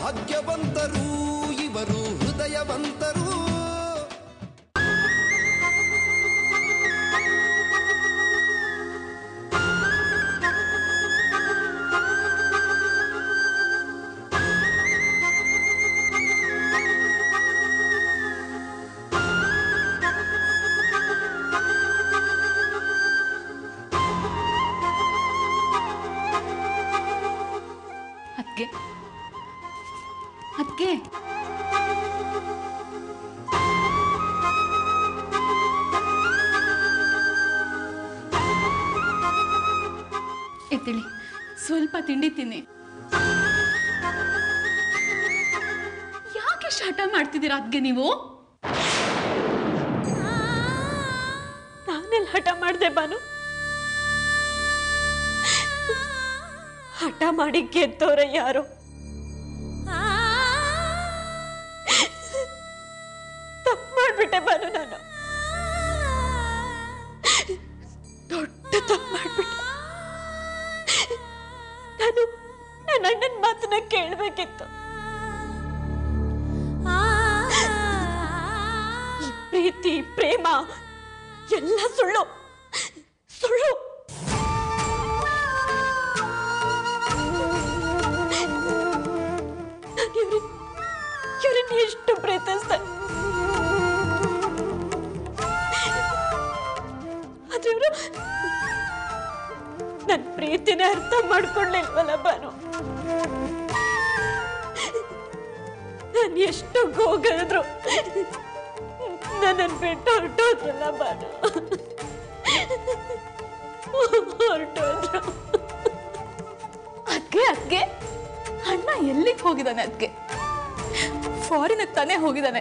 ಭಾಗ್ಯವಂತರು ಇವರು ಹೃದಯವಂತರು ಅದ್ಕೆ ಅದ್ಕೆ ಎತ್ತಿಳಿ ಸ್ವಲ್ಪ ತಿಂಡಿ ತಿನ್ನಿ ಯಾಕೆ ಶಾಟ ಮಾಡ್ತಿದ್ದೀರಾ ಅದ್ಗೆ ನೀವು ನಾನೆಲ್ಲ ಹಠ ಮಾಡಿದೆ ಬಾನು ಹಠ ಮಾಡಿ ಗೆದ್ದವ್ರ ಯಾರು ತಪ್ಪು ಮಾಡ್ಬಿಟ್ಟೆ ಬಾನು ನಾನು ದೊಡ್ಡ ತಪ್ಪು ಮಾಡ್ಬಿಟ್ಟೆ ನಾನು ನನ್ನ ಅಣ್ಣನ ಮಾತನ್ನ ಕೇಳಬೇಕಿತ್ತು ಈ ಪ್ರೀತಿ ಪ್ರೇಮ ಎಲ್ಲ ಸುಳ್ಳು ಸುಳ್ಳು ನಾನು ಇವ್ರನ್ನ ಇವ್ರನ್ನ ಎಷ್ಟು ಪ್ರೀತಿಸ್ದೆ ಆದ್ರೆ ಇವರು ನನ್ನ ಪ್ರೀತಿನೇ ಅರ್ಥ ಮಾಡ್ಕೊಳ್ಳಿಲ್ವಲ್ಲ ಬಾನು ನಾನು ಎಷ್ಟು ಗೋಗರಿದ್ರು ನನ್ನನ್ನು ಬಿಟ್ಟು ಹೊರಟೋದ್ರಲ್ಲ ಬಾನು ಹೊರಟೋದ್ರು ಅದ್ಗೆ ಅದ್ಗೆ ಅಣ್ಣ ಎಲ್ಲಿಗೆ ಹೋಗಿದ್ದಾನೆ ಅದ್ಗೆ ಫಾರಿನಕ್ಕೆ ತಾನೇ ಹೋಗಿದ್ದಾನೆ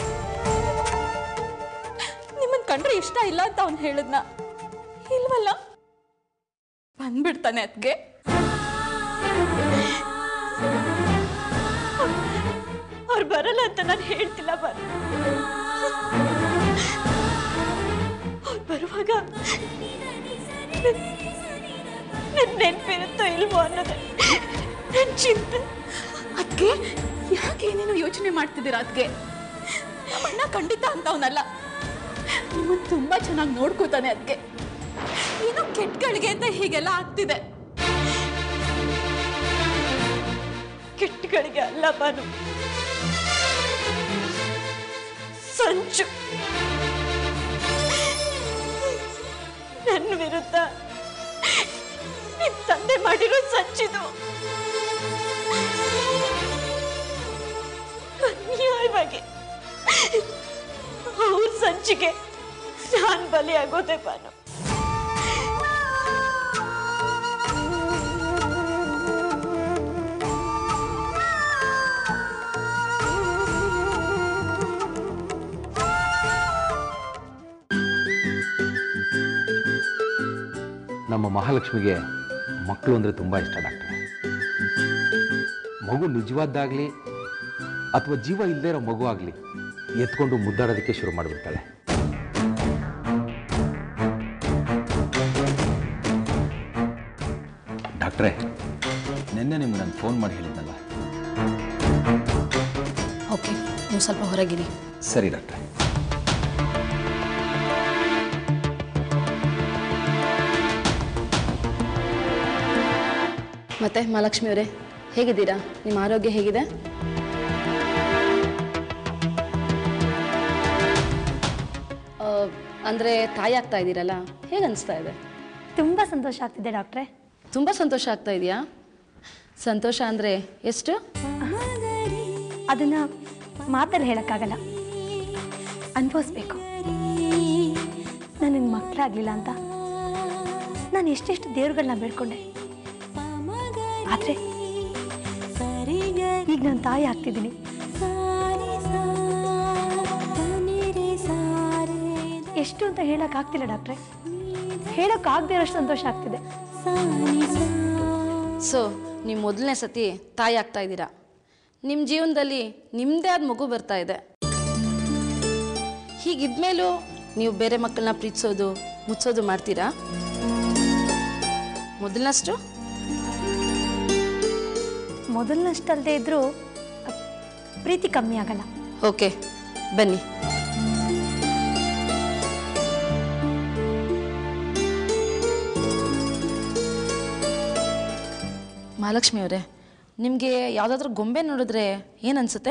ನಿಮ್ಮನ್ ಕಂಡ್ರೆ ಇಷ್ಟ ಇಲ್ಲ ಅಂತ ಅವ್ನು ಹೇಳಿದ್ನ ಇಲ್ವಲ್ಲ ಬಂದ್ಬಿಡ್ತಾನೆ ಅದ್ಗೆ ಅವ್ರು ಬರಲ್ಲ ಅಂತ ನಾನು ಹೇಳ್ತಿಲ್ಲ ಬಾನು ಅವ್ರು ಬರುವಾಗ ನನ್ನ ನೆನಪಿರುತ್ತೋ ಇಲ್ವೋ ಅನ್ನೋದೇ ನನ್ನ ಚಿಂತೆ ಅದ್ಗೆ ಯಾಕೆ ಏನೇನು ಯೋಚನೆ ಮಾಡ್ತಿದ್ದೀರಾ ಅದ್ಗೆ ನಮ್ಮಣ್ಣ ಖಂಡಿತ ಅಂತ ಅವನಲ್ಲ ನಿಮ್ಮನ್ನ ತುಂಬಾ ಚೆನ್ನಾಗಿ ನೋಡ್ಕೋತಾನೆ ಅದ್ಗೆ ಏನೋ ಕೆಟ್ಟಗಳಿಗೆ ಅಂತ ಹೀಗೆಲ್ಲ ಆಗ್ತಿದೆ ಕೆಟ್ಟಗಳಿಗೆ ಅಲ್ಲ ಬಾನು ಸಂಚು ನನ್ನ ವಿರುದ್ಧ ನಿಮ್ ತಂದೆ ಮಾಡಿರೋ ಸಂಚಿದು ಅನ್ಯಾಯವಾಗಿ ಅವ್ರ ಸಂಚಿಗೆ ನಾನ್ ಬಲಿಯಾಗೋದೆ ಬಾನು ನಮ್ಮ ಮಹಾಲಕ್ಷ್ಮಿಗೆ ಮಕ್ಕಳು ಅಂದರೆ ತುಂಬ ಇಷ್ಟ ಡಾಕ್ಟ್ರೆ ಮಗು ನಿಜವಾದ್ದಾಗಲಿ ಅಥವಾ ಜೀವ ಇಲ್ಲದೇ ಇರೋ ಮಗು ಆಗಲಿ ಎತ್ಕೊಂಡು ಮುದ್ದಾಡೋದಕ್ಕೆ ಶುರು ಮಾಡಿಬಿಡ್ತಾಳೆ ಡಾಕ್ಟ್ರೆ ನಿನ್ನೆ ನಿಮ್ಗೆ ನಾನು ಫೋನ್ ಮಾಡಿ ಹೇಳಿದ್ನಲ್ಲ ಓಕೆ ನೀವು ಸ್ವಲ್ಪ ಹೊರಗಿರಿ ಸರಿ ಡಾಕ್ಟ್ರೆ ಮತ್ತೆ ಮಹಾಲಕ್ಷ್ಮಿ ಅವರೇ ಹೇಗಿದ್ದೀರಾ ನಿಮ್ಮ ಆರೋಗ್ಯ ಹೇಗಿದೆ ಆ, ಅಂದ್ರೆ ತಾಯಿ ಆಗ್ತಾ ಇದ್ದೀರಲ್ಲ ಹೇಗೆ ಅನಿಸ್ತಾ ಇದೆ ತುಂಬ ಸಂತೋಷ ಆಗ್ತಿದೆ ಡಾಕ್ಟ್ರೆ ತುಂಬ ಸಂತೋಷ ಆಗ್ತಾ ಇದೆಯಾ ಸಂತೋಷ ಅಂದರೆ ಎಷ್ಟು ಅದನ್ನ ಮಾತಲ್ಲಿ ಹೇಳೋಕ್ಕಾಗಲ್ಲ ಅನುಭವಿಸ್ಬೇಕು ನನಗೆ ಮಕ್ಕಳಾಗಲಿಲ್ಲ ಅಂತ ನಾನು ಎಷ್ಟೆಷ್ಟು ದೇವ್ರುಗಳನ್ನ ಬೇಡ್ಕೊಂಡೆ ಆದರೆ ಈಗ ನಾನು ತಾಯಿ ಆಗ್ತಿದ್ದೀನಿ ಎಷ್ಟು ಅಂತ ಹೇಳೋಕ್ಕಾಗ್ತಿಲ್ಲ ಡಾಕ್ಟ್ರೆ ಹೇಳೋಕ್ಕಾಗದೇ ಇರೋಷ್ಟು ಸಂತೋಷ ಆಗ್ತಿದೆ ಸೊ ನೀವು ಮೊದಲನೇ ಸತಿ ತಾಯಿ ಆಗ್ತಾ ಇದ್ದೀರಾ ನಿಮ್ಮ ಜೀವನದಲ್ಲಿ ನಿಮ್ಮದೇ ಆದ ಮಗು ಬರ್ತಾ ಇದೆ ಹೀಗಿದ್ಮೇಲೂ ನೀವು ಬೇರೆ ಮಕ್ಕಳನ್ನ ಪ್ರೀತಿಸೋದು ಮುಚ್ಚೋದು ಮಾಡ್ತೀರಾ ಮೊದಲನಷ್ಟು ಮೊದಲನಷ್ಟಲ್ಲದೆ ಇದ್ದರೂ ಪ್ರೀತಿ ಕಮ್ಮಿ ಆಗಲ್ಲ ಓಕೆ ಬನ್ನಿ ಮಹಾಲಕ್ಷ್ಮಿ ಅವರೇ ನಿಮಗೆ ಯಾವುದಾದ್ರೂ ಗೊಂಬೆ ನೋಡಿದ್ರೆ ಏನು ಅನ್ಸುತ್ತೆ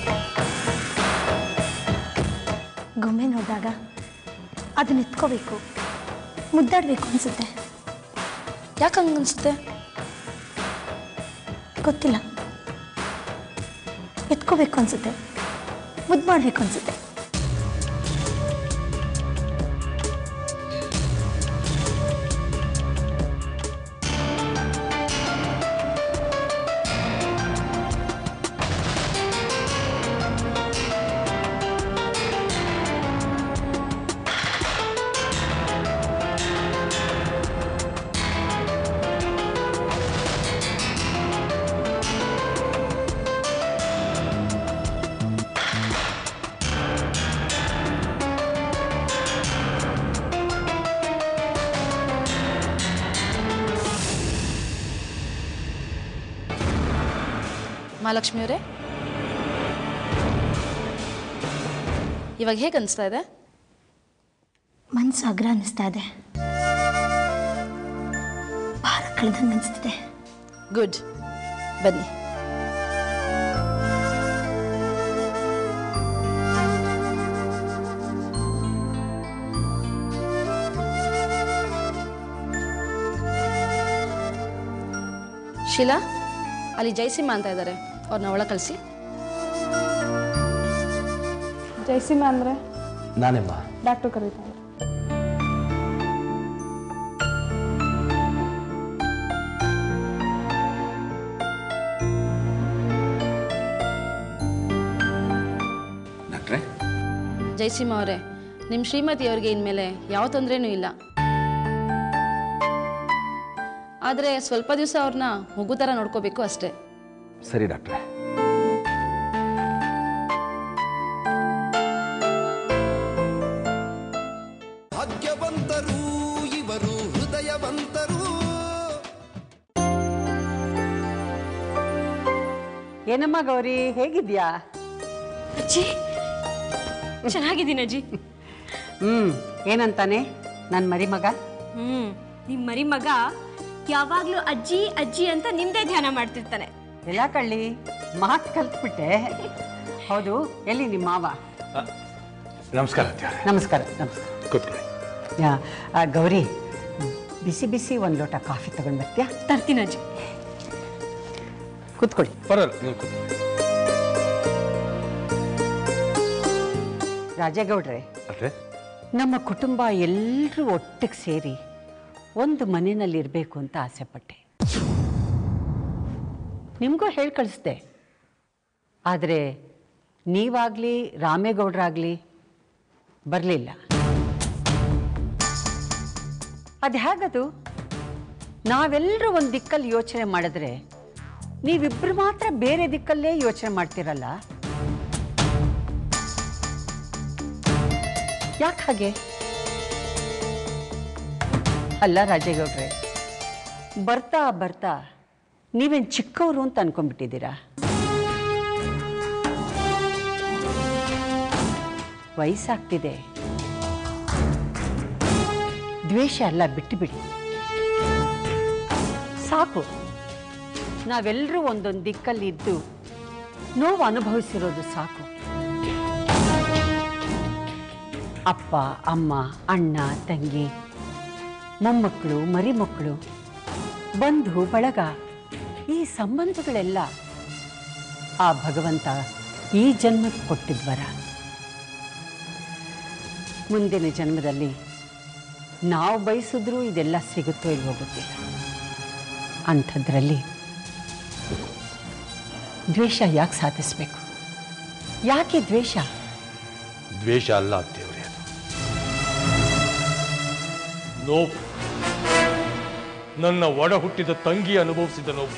ಗೊಂಬೆ ನೋಡಿದಾಗ ಅದನ್ನ ಎತ್ಕೋಬೇಕು ಮುದ್ದಾಡಬೇಕು ಅನಿಸುತ್ತೆ ಯಾಕೆ ಹಂಗೆ ಅನ್ಸುತ್ತೆ ಗೊತ್ತಿಲ್ಲ ಎತ್ಕೋಬೇಕು ಅನಿಸುತ್ತೆ ಮುದ್ದು ಮಾಡಬೇಕು ಅನಿಸುತ್ತೆ ಮಹಾಲಕ್ಷ್ಮಿ ಅವರೇ ಇವಾಗ ಹೇಗೆ ಅನಿಸ್ತಾ ಇದೆ ಮನಸ್ಸು ಅಗ್ರ ಅನ್ನಿಸ್ತಾ ಇದೆ ಭಾರ ಕಳೆದಂಗೆ ಅನಿಸ್ತಿದೆ ಗುಡ್ ಬನ್ನಿ ಶೀಲಾ ಅಲ್ಲಿ ಜಯಸಿಂಹ ಅಂತ ಇದ್ದಾರೆ ಅವ್ರನ್ನ ಒಳ ಕಳಿಸಿ ಜಯಸಿಂಹ ಅಂದರೆ ನಾನೆಮ್ಮ ಡಾಕ್ಟರ್ ಕರೀತಾರೆ ಡಾಕ್ಟ್ರೆ ಜಯಸಿಂಹ ಅವರೇ ನಿಮ್ಮ ಶ್ರೀಮತಿ ಅವರಿಗೆ ಇನ್ಮೇಲೆ ಯಾವ ತೊಂದರೆನೂ ಇಲ್ಲ ಆದರೆ ಸ್ವಲ್ಪ ದಿವಸ ಅವ್ರನ್ನ ಮಗು ಥರ ನೋಡ್ಕೋಬೇಕು ಅಷ್ಟೇ ಸರಿ ಡಾಕ್ಟ್ರೆ ಭಾಗ್ಯವಂತರು ಇವರು ಹೃದಯವಂತರು ಏನಮ್ಮ ಗೌರಿ ಹೇಗಿದ್ಯಾ ಅಜ್ಜಿ ಚೆನ್ನಾಗಿದ್ದೀನಿ ಅಜ್ಜಿ ಹ್ಮ್ ಏನಂತಾನೆ ನನ್ನ ಮರಿ ಮಗ ಹ್ಮ್ ನಿಮ್ ಮರಿ ಮಗ ಯಾವಾಗ್ಲೂ ಅಜ್ಜಿ ಅಜ್ಜಿ ಅಂತ ನಿಮ್ದೇ ಧ್ಯಾನ ಮಾಡ್ತಿರ್ತಾನೆ ಎಲ್ಲ ಕಳ್ಳಿ ಮಾತು ಕಲ್ತ್ಬಿಟ್ಟೆ ಹೌದು ಎಲ್ಲಿ ನಿಮ್ಮ ಮಾವ ನಮಸ್ಕಾರ ಅತ್ಯಾರೆ ನಮಸ್ಕಾರ ನಮಸ್ಕಾರ ಕೂತ್ಕೊಳ್ಳಿ ಯಾ, ಆ, ಗೌರಿ ಬಿಸಿ ಬಿಸಿ ಒಂದು ಲೋಟ ಕಾಫಿ ತಗೊಂಡು ಬರ್ತೀಯಾ ತರ್ತೀನಿ ಅಜ್ಜಿ ಕೂತ್ಕೊಳ್ಳಿ ಪರವಾಗಿಲ್ಲ ನೀವು ಕೂತ್ಕೊಳ್ಳಿ ರಾಜೇಗೌಡ್ರೆ ಡಾಕ್ಟ್ರೆ ನಮ್ಮ ಕುಟುಂಬ ಎಲ್ಲರೂ ಒಟ್ಟಿಗೆ ಸೇರಿ ಒಂದು ಮನೆಯಲ್ಲಿ ಇರಬೇಕು ಅಂತ ಆಸೆಪಟ್ಟೆ ನಿಮಗೂ ಹೇಳಿ ಕಳಿಸ್ದೆ ಆದರೆ ನೀವಾಗಲಿ ರಾಮೇಗೌಡರಾಗಲಿ ಬರಲಿಲ್ಲ ಅದು ಹೇಗದು ನಾವೆಲ್ಲರೂ ಒಂದು ದಿಕ್ಕಲ್ಲಿ ಯೋಚನೆ ಮಾಡಿದ್ರೆ ನೀವಿಬ್ಬರು ಮಾತ್ರ ಬೇರೆ ದಿಕ್ಕಲ್ಲೇ ಯೋಚನೆ ಮಾಡ್ತಿರಲ್ಲ ಯಾಕೆ ಹಾಗೆ ಅಲ್ಲ ರಾಜೇಗೌಡ್ರೆ ಬರ್ತಾ ಬರ್ತಾ ನೀವೇನು ಚಿಕ್ಕವರು ಅಂತ ಅನ್ಕೊಂಡ್ಬಿಟ್ಟಿದ್ದೀರಾ ವಯಸ್ಸಾಗ್ತಿದೆ ದ್ವೇಷ ಎಲ್ಲ ಬಿಟ್ಟು ಬಿಡಿ ಸಾಕು ನಾವೆಲ್ಲರೂ ಒಂದೊಂದು ದಿಕ್ಕಲ್ಲಿ ಇದ್ದು ನೋವು ಅನುಭವಿಸಿರೋದು ಸಾಕು ಅಪ್ಪ ಅಮ್ಮ ಅಣ್ಣ ತಂಗಿ ಮೊಮ್ಮಕ್ಕಳು ಮರಿಮಕ್ಕಳು ಬಂಧು ಬಳಗ ಈ ಸಂಬಂಧಗಳೆಲ್ಲ ಆ ಭಗವಂತ ಈ ಜನ್ಮಕ್ಕೆ ಕೊಟ್ಟಿದ್ವರ ಮುಂದಿನ ಜನ್ಮದಲ್ಲಿ ನಾವು ಬಯಸಿದ್ರೂ ಇದೆಲ್ಲ ಸಿಗುತ್ತೋ ಇಲ್ವೋ ಗೊತ್ತಿಲ್ಲ ಅಂಥದ್ರಲ್ಲಿ ದ್ವೇಷ ಯಾಕೆ ಸಾಧಿಸ್ಬೇಕು ಯಾಕೆ ದ್ವೇಷ ದ್ವೇಷ ಅಲ್ಲ ದೇವರೇ ಅದು ನೋವು ನನ್ನ ಒಡ ಹುಟ್ಟಿದ ತಂಗಿ ಅನುಭವಿಸಿದ ನೋವು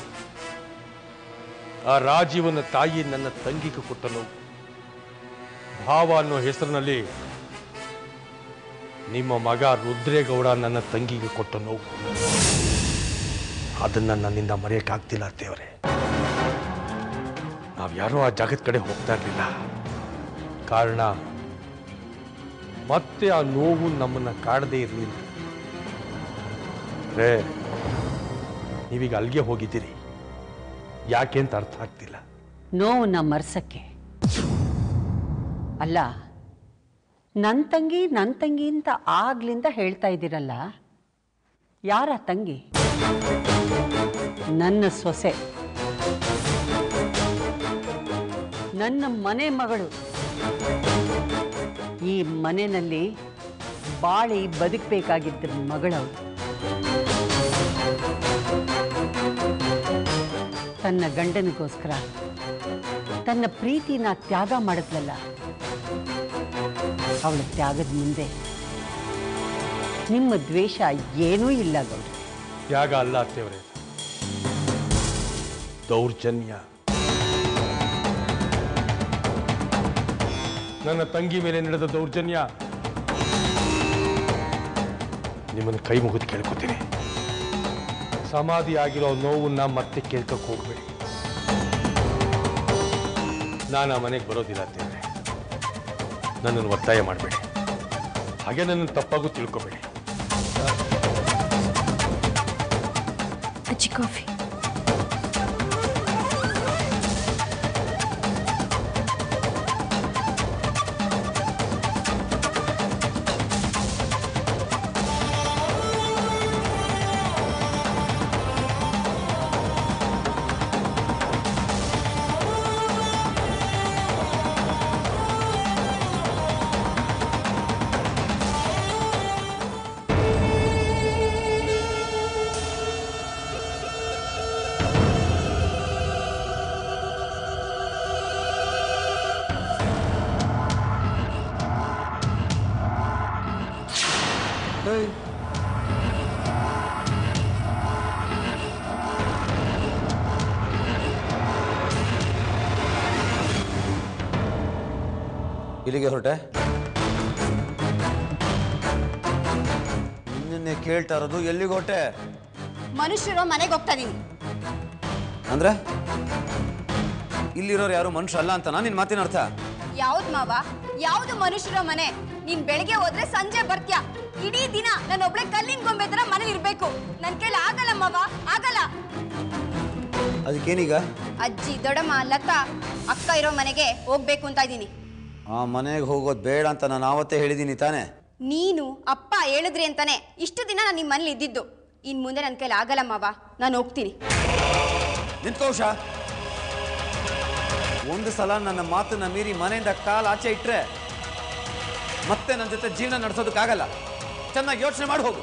ಆ ರಾಜೀವನ ತಾಯಿ ನನ್ನ ತಂಗಿಗೆ ಕೊಟ್ಟ ನೋವು ಭಾವ ಅನ್ನೋ ಹೆಸರಿನಲ್ಲಿ ನಿಮ್ಮ ಮಗ ರುದ್ರೇಗೌಡ ನನ್ನ ತಂಗಿಗೆ ಕೊಟ್ಟ ನೋವು ಅದನ್ನ ನನ್ನಿಂದ ಮರೆಯಕ್ಕಾಗ್ತಿಲ್ಲ ದೇವರೇ ನಾವ್ಯಾರೂ ಆ ಜಾಗದ ಕಡೆ ಹೋಗ್ತಾ ಇರಲಿಲ್ಲ ಕಾರಣ ಮತ್ತೆ ಆ ನೋವು ನಮ್ಮನ್ನ ಕಾಡದೇ ಇರಲಿಲ್ಲ ರೇ ನೀವೀಗ ಅಲ್ಲಿಗೆ ಹೋಗಿದ್ದೀರಿ ಯಾಕೆ ಅಂತ ಅರ್ಥ ಆಗ್ತಿಲ್ಲ ನೋವನ್ನ ಮರ್ಸಕ್ಕೆ ಅಲ್ಲ ನನ್ನ ತಂಗಿ ನನ್ನ ತಂಗಿ ಅಂತ ಆಗ್ಲಿಂದ ಹೇಳ್ತಾ ಇದ್ದೀರಲ್ಲ ಯಾರ ತಂಗಿ ನನ್ನ ಸೊಸೆ ನನ್ನ ಮನೆ ಮಗಳು ಈ ಮನೆಯಲ್ಲಿ ಬಾಳಿ ಬದುಕಬೇಕಾಗಿದ್ದ ಮಗಳವಳು ತನ್ನ ಗಂಡನಿಗೋಸ್ಕರ ತನ್ನ ಪ್ರೀತಿನ ತ್ಯಾಗ ಮಾಡಿದ್ಲಲ್ಲ ಅವಳ ತ್ಯಾಗದ ಮುಂದೆ ನಿಮ್ಮ ದ್ವೇಷ ಏನೂ ಇಲ್ಲ ಗೌಡ್ರೆ ತ್ಯಾಗ ಅಲ್ಲ ಅತ್ತೇವ್ರೆ ದೌರ್ಜನ್ಯ ನನ್ನ ತಂಗಿ ಮೇಲೆ ನಡೆದ ದೌರ್ಜನ್ಯ ನಿಮ್ಮನ್ನು ಕೈ ಮುಗಿದು ಕೇಳ್ಕೊತೀನಿ ಸಮಾಧಿ ಆಗಿರೋ ನೋವನ್ನ ಮತ್ತೆ ಕೇಳ್ಕಕ್ಕೆ ಹೋಗ್ಬೇಡಿ ನಾನು ಆ ಮನೆಗೆ ಬರೋದಿಲ್ಲ ಅಂತೇಳಿ ನನ್ನನ್ನು ಒತ್ತಾಯ ಮಾಡಬೇಡಿ ಹಾಗೆ ನನ್ನನ್ನು ತಪ್ಪಾಗೂ ತಿಳ್ಕೊಬೇಡಿ ಅಜ್ಜಿ ಕಾಫಿ ಇಲ್ಲಿಗೆ ಹೊರಟೆ ನಿನ್ನೆ ಕೇಳ್ತಾ ಇರೋದು ಎಲ್ಲಿಗೆ ಹೊರಟೆ ಮನುಷ್ಯರು ಮನೆಗೆ ಹೋಗ್ತಾ ಇದೀನಿ ಅಂದ್ರೆ ಇಲ್ಲಿರೋರು ಯಾರು ಮನುಷ್ಯ ಅಲ್ಲ ಅಂತನಾ ನಿನ್ ಮಾತಿನ ಅರ್ಥ ಯಾವ್ದು ಮಾವ ಯಾವ್ದು ಮನುಷ್ಯರ ಮನೆ ನೀನ್ ಬೆಳಿಗ್ಗೆ ಹೋದ್ರೆ ಸಂಜೆ ಬರ್ತ್ಯಾ ಇಡೀ ದಿನ ನಾನು ಒಬ್ಳೆ ಕಲ್ಲಿನ ಗೊಂಬೆ ತರ ಮನೇಲಿ ಇರ್ಬೇಕು ನನ್ ಕೈಲಿ ಆಗಲ್ಲ ಮಾವ ಆಗಲ್ಲ ಅದಕ್ಕೇನೀಗ ಅಜ್ಜಿ ದೊಡ್ಡಮ್ಮ ಲತಾ ಅಕ್ಕ ಇರೋ ಮನೆಗೆ ಹೋಗ್ಬೇಕು ಅಂತ ಇದ್ದೀನಿ ಆ ಮನೆಗೆ ಹೋಗೋದು ಬೇಡ ಅಂತ ನಾನು ಆವತ್ತೇ ಹೇಳಿದ್ದೀನಿ ತಾನೇ ನೀನು ಅಪ್ಪ ಹೇಳಿದ್ರಿ ಅಂತಾನೆ ಇಷ್ಟು ದಿನ ನಾನು ನಿಮ್ಮ ಮನೇಲಿ ಇದ್ದಿದ್ದು ಇನ್ ಮುಂದೆ ನನ್ನ ಕೈಲಿ ಆಗಲ್ಲ ಮಾವ ನಾನು ಹೋಗ್ತೀನಿ ನಿಂತ್ಕೋ ಉಷಾ ಒಂದು ಸಲ ನನ್ನ ಮಾತನ್ನ ಮೀರಿ ಮನೆಯಿಂದ ಕಾಲ್ ಆಚೆ ಇಟ್ರೆ ಮತ್ತೆ ನನ್ನ ಜೊತೆ ಜೀವನ ನಡೆಸೋದಕ್ಕಾಗಲ್ಲ ಚೆನ್ನಾಗಿ ಯೋಚನೆ ಮಾಡಿ ಹೋಗು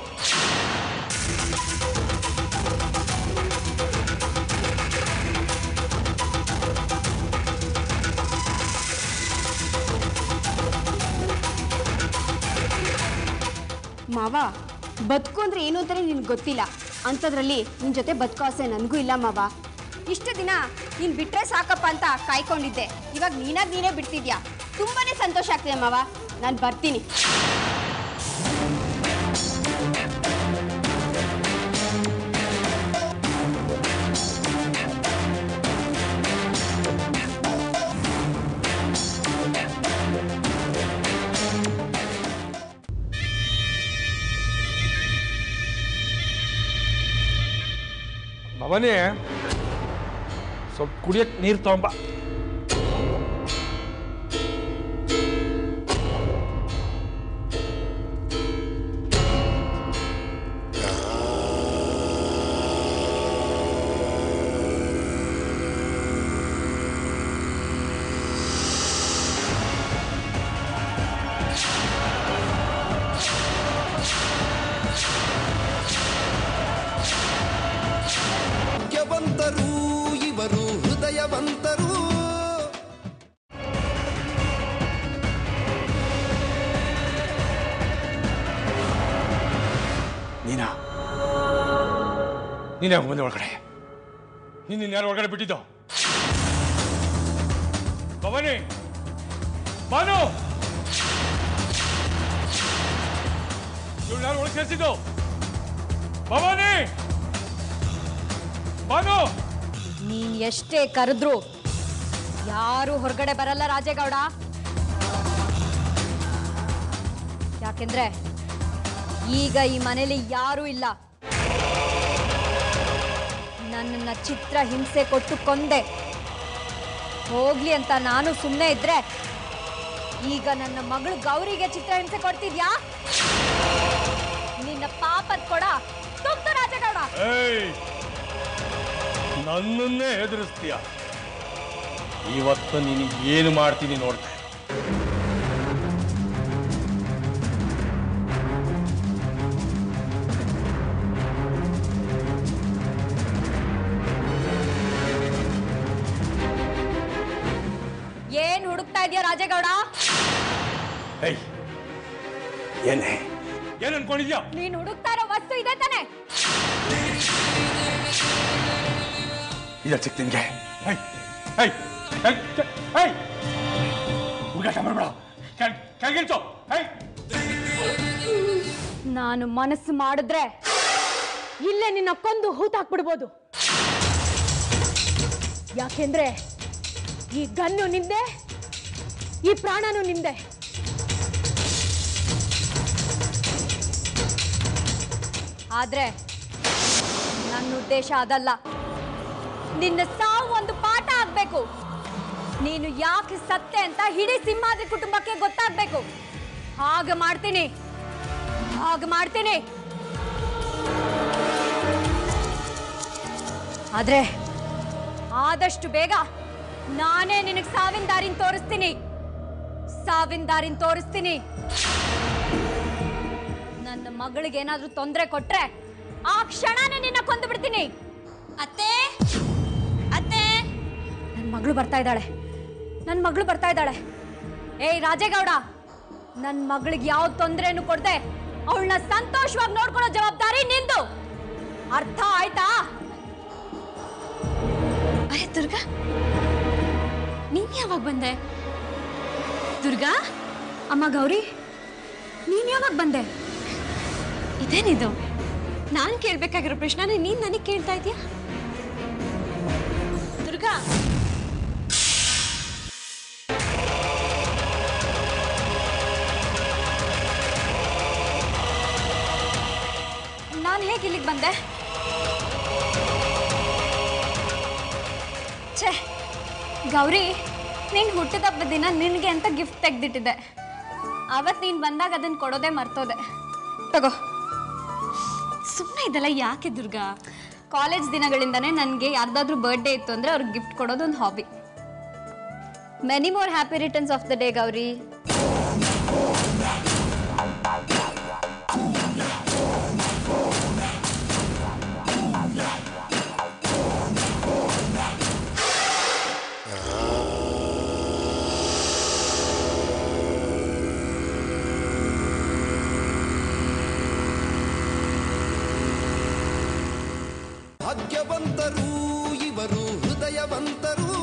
ಮಾವ ಬದುಕು ಅಂದ್ರೆ ಏನು ಅಂತಾನೆ ನಿನ್ಗೆ ಗೊತ್ತಿಲ್ಲ ಅಂಥದ್ರಲ್ಲಿ ನಿನ್ನ ಜೊತೆ ಬದುಕೋ ಆಸೆ ನನಗೂ ಇಲ್ಲ ಮಾವ ಇಷ್ಟು ದಿನ ನೀನು ಬಿಟ್ರೆ ಸಾಕಪ್ಪ ಅಂತ ಕಾಯ್ಕೊಂಡಿದ್ದೆ ಇವಾಗ ನೀನಾಗ ನೀನೇ ಬಿಡ್ತಿದ್ಯಾ ತುಂಬಾನೇ ಸಂತೋಷ ಆಗ್ತಿದೆ ಮಾವ ನಾನು ಬರ್ತೀನಿ ಭವನೇ ಸ್ವಲ್ಪ ಕುಡಿಯಕ್ಕೆ ನೀರು ತಗೊಂಬ ಭಾಗ್ಯವಂತರು ಇವರು ಹೃದಯವಂತರು ನೀನಾ ನೀನೇ ಬಂದೆ ಒಳಗಡೆ ನೀನು ಯಾರು ಒಳಗಡೆ ಬಿಟ್ಟಿದ್ದು ಭವಾನಿ ಬಾನು ಇವಳು ಯಾರು ಒಳಗೆ ಸೇರಿಸಿದ್ದು ಭವಾನಿ ಬಾನು ನೀನ್ ಎಷ್ಟೇ ಕರೆದ್ರು ಯಾರು ಹೊರಗಡೆ ಬರಲ್ಲ ರಾಜೇಗೌಡ ಯಾಕೆಂದ್ರೆ ಈಗ ಈ ಮನೇಲಿ ಯಾರೂ ಇಲ್ಲ ನನ್ನನ್ನ ಚಿತ್ರ ಹಿಂಸೆ ಕೊಟ್ಟು ಕೊಂದೆ ಹೋಗ್ಲಿ ಅಂತ ನಾನು ಸುಮ್ಮನೆ ಇದ್ರೆ ಈಗ ನನ್ನ ಮಗಳು ಗೌರಿಗೆ ಚಿತ್ರ ಹಿಂಸೆ ಕೊಡ್ತಿದ್ಯಾ ನಿನ್ನ ಪಾಪದ ಕೊಡ ತುಂಬ ರಾಜೇಗೌಡ ಏಯ್ ನನ್ನನ್ನೇ ಹೆದರಿಸ್ತೀಯ ಇವತ್ತು ನಿನಗೆ ಏನು ಮಾಡ್ತೀನಿ ನೋಡ್ತೆ ಏನ್ ಹುಡುಕ್ತಾ ಇದೀಯ ರಾಜೇಗೌಡ ಏಯ್ ಏನೇ ಏನ್ ಅನ್ಕೊಂಡಿದ್ಯಾ ನೀನ್ ಹುಡುಕ್ತಾ ಇರೋ ವಸ್ತು ಇದೆ ತಾನೆ ಇಲ್ಲ ಚಿಕ್ಕ ನಿನ್ಗೆ ಏಯ್ ಏಯ್ ಏಯ್, ಏಯ್ ಹುಡುಗಾಟ ಮಾಡಬೇಡ ಕೆಳಗಿಳಿಸು ಏಯ್ ನಾನು ಮನಸ್ಸು ಮಾಡಿದ್ರೆ ಇಲ್ಲೇ ನಿನ್ನ ಕೊಂದು ಹೂತಾಕ್ಬಿಡ್ಬೋದು ಯಾಕೆಂದ್ರೆ ಈ ಗನ್ನು ನಿಂದೆ ಈ ಪ್ರಾಣನೂ ನಿಂದೆ ಆದ್ರೆ ನನ್ನ ಉದ್ದೇಶ ಅದಲ್ಲ ನಿನ್ನ ಸಾವು ಒಂದು ಪಾಠ ಆಗ್ಬೇಕು ನೀನು ಯಾಕೆ ಸತ್ತೆ ಅಂತ ಇಡೀ ಸಿಂಹಾದ್ರಿ ಕುಟುಂಬಕ್ಕೆ ಗೊತ್ತಾಗ್ಬೇಕು ಹಾಗೆ ಮಾಡ್ತೀನಿ ಹಾಗೆ ಮಾಡ್ತೀನಿ ಆದ್ರೆ ಆದಷ್ಟು ಬೇಗ ನಾನೇ ನಿನಗೆ ಸಾವಿನ ದಾರಿನ ತೋರಿಸ್ತೀನಿ ಸಾವಿನ ದಾರಿನ ತೋರಿಸ್ತೀನಿ ನನ್ನ ಮಗಳಿಗೆ ಏನಾದ್ರೂ ತೊಂದರೆ ಕೊಟ್ರೆ ಆ ಕ್ಷಣನೇ ನಿನ್ನ ಕೊಂದು ಬಿಡ್ತೀನಿ ಅತ್ತೆ ಅತ್ತೆ ನನ್ನ ಮಗಳು ಬರ್ತಾ ಇದ್ದಾಳೆ ನನ್ನ ಮಗಳು ಬರ್ತಾ ಇದ್ದಾಳೆ ಏಯ್ ರಾಜೇಗೌಡ ನನ್ನ ಮಗಳಿಗೆ ಯಾವ ತೊಂದರೆನೂ ಕೊಡದೆ ಅವಳನ್ನ ಸಂತೋಷವಾಗಿ ನೋಡ್ಕೊಳ್ಳೋ ಜವಾಬ್ದಾರಿ ನಿಂದು ಅರ್ಥ ಆಯ್ತಾ ಅರೆ ದುರ್ಗಾ ನೀನ್ ಯಾವಾಗ ಬಂದೆ ದುರ್ಗಾ ಅಮ್ಮ ಗೌರಿ ನೀನ್ ಯಾವಾಗ ಬಂದೆ ಇದೇನಿದು ನಾನ್ ಕೇಳ್ಬೇಕಾಗಿರೋ ಪ್ರಶ್ನೆ ನೀನ್ ನನಗೆ ಕೇಳ್ತಾ ಇದೀಯಾ ದುರ್ಗಾ ನಾನು ಹೇಗೆ ಇಲ್ಲಿಗೆ ಬಂದೆ ಛೇ ಗೌರಿ ನೀನು ಹುಟ್ಟಿದ ಹಬ್ಬದ ದಿನ ನಿನಗೆ ಅಂತ ಗಿಫ್ಟ್ ತೆಗ್ದಿಟ್ಟಿದ್ದೆ ಅವತ್ತು ನೀನು ಬಂದಾಗ ಅದನ್ನು ಕೊಡೋದೇ ಮರ್ತೋದೆ ತಗೋ ಸುಮ್ಮನೆ ಇದೆಲ್ಲ ಯಾಕೆ ದುರ್ಗಾ ಕಾಲೇಜ್ ದಿನಗಳಿಂದನೇ ನನಗೆ ಯಾರ್ದಾದ್ರೂ ಬರ್ಡೇ ಇತ್ತು ಅಂದರೆ ಅವ್ರಿಗೆ ಗಿಫ್ಟ್ ಕೊಡೋದು ಒಂದು hobby many more happy returns of the day Gauri ಭಾಗ್ಯವಂತರು ಇವರು ಹೃದಯವಂತರು